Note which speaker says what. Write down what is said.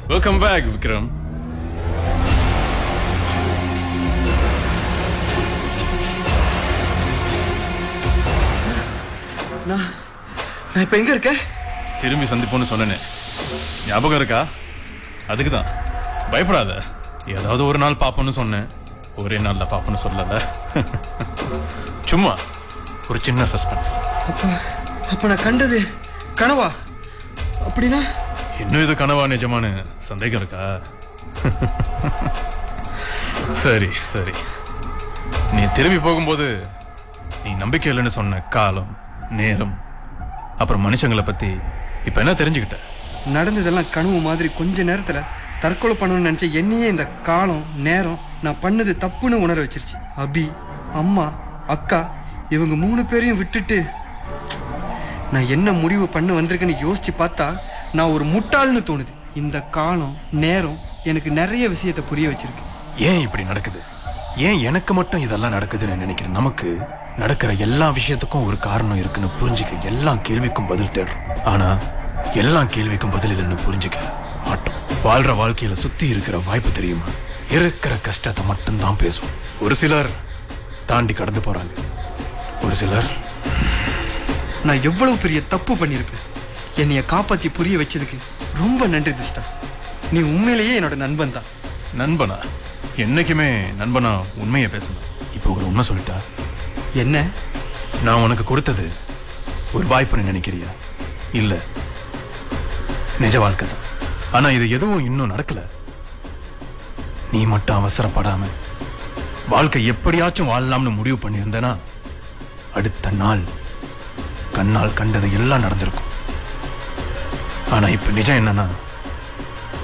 Speaker 1: welcome back Vikram
Speaker 2: நான் நான் இப்ப எங்க இருக்கேன்
Speaker 1: திரும்பி சந்திப்போம்னு சொன்னேனே ஞாபகம் இருக்கா அதுக்கு தான் பயப்படாத ஏதாவது ஒரு நாள் பாப்போம்னு சொன்னேன் ஒரே நாள்ல பாப்போம்னு சொல்லல சும்மா ஒரு சின்ன சஸ்பென்ஸ்
Speaker 2: அப்ப அப்ப நான் கண்டது கனவா அப்படின்னா
Speaker 1: இன்னும் இது கனவா நிஜமானு சந்தேகம் இருக்கா சரி சரி நீ திரும்பி போகும்போது நீ நம்பிக்கை இல்லைன்னு சொன்ன காலம் நேரம் அப்புறம் மனுஷங்களை பத்தி இப்ப என்ன தெரிஞ்சுக்கிட்ட
Speaker 2: நடந்ததெல்லாம் கனவு மாதிரி கொஞ்ச நேரத்துல தற்கொலை பண்ணணும்னு நினைச்ச என்னையே இந்த காலம் நேரம் நான் பண்ணது தப்புன்னு உணர வச்சிருச்சு அபி அம்மா அக்கா இவங்க மூணு பேரையும் விட்டுட்டு நான் என்ன முடிவு பண்ண வந்திருக்கேன்னு யோசிச்சு பார்த்தா நான் ஒரு முட்டாள்னு தோணுது இந்த காலம் நேரம் எனக்கு நிறைய விஷயத்தை புரிய வச்சிருக்கு
Speaker 1: ஏன் இப்படி நடக்குது ஏன் எனக்கு மட்டும் இதெல்லாம் நடக்குதுன்னு நினைக்கிறேன் நமக்கு நடக்கிற எல்லா விஷயத்துக்கும் ஒரு காரணம் இருக்குன்னு புரிஞ்சுக்க எல்லா கேள்விக்கும் பதில் தேடுறோம் ஆனா எல்லா கேள்விக்கும் பதில் இல்லைன்னு புரிஞ்சுக்க மாட்டோம் வாழ்ற வாழ்க்கையில சுத்தி இருக்கிற வாய்ப்பு தெரியுமா இருக்கிற கஷ்டத்தை மட்டும்தான் பேசும் ஒரு சிலர் தாண்டி கடந்து போறாங்க ஒரு சிலர்
Speaker 2: நான் எவ்வளவு பெரிய தப்பு பண்ணியிருப்பேன் என்னைய காப்பாத்தி புரிய வச்சதுக்கு ரொம்ப நன்றி திஷ்டா நீ உண்மையிலேயே என்னோட நண்பன் தான்
Speaker 1: நண்பனா என்னைக்குமே நண்பனா உண்மையை பேசணும் இப்போ ஒரு உண்மை சொல்லிட்டா
Speaker 2: என்ன
Speaker 1: நான் உனக்கு கொடுத்தது ஒரு வாய்ப்புன்னு நினைக்கிறியா இல்ல நிஜ வாழ்க்கை தான் ஆனா இது எதுவும் இன்னும் நடக்கல நீ மட்டும் அவசரப்படாம வாழ்க்கை எப்படியாச்சும் வாழலாம்னு முடிவு பண்ணியிருந்தனா அடுத்த நாள் கண்ணால் கண்டது எல்லாம் நடந்திருக்கும் ஆனா இப்ப நிஜம் என்னன்னா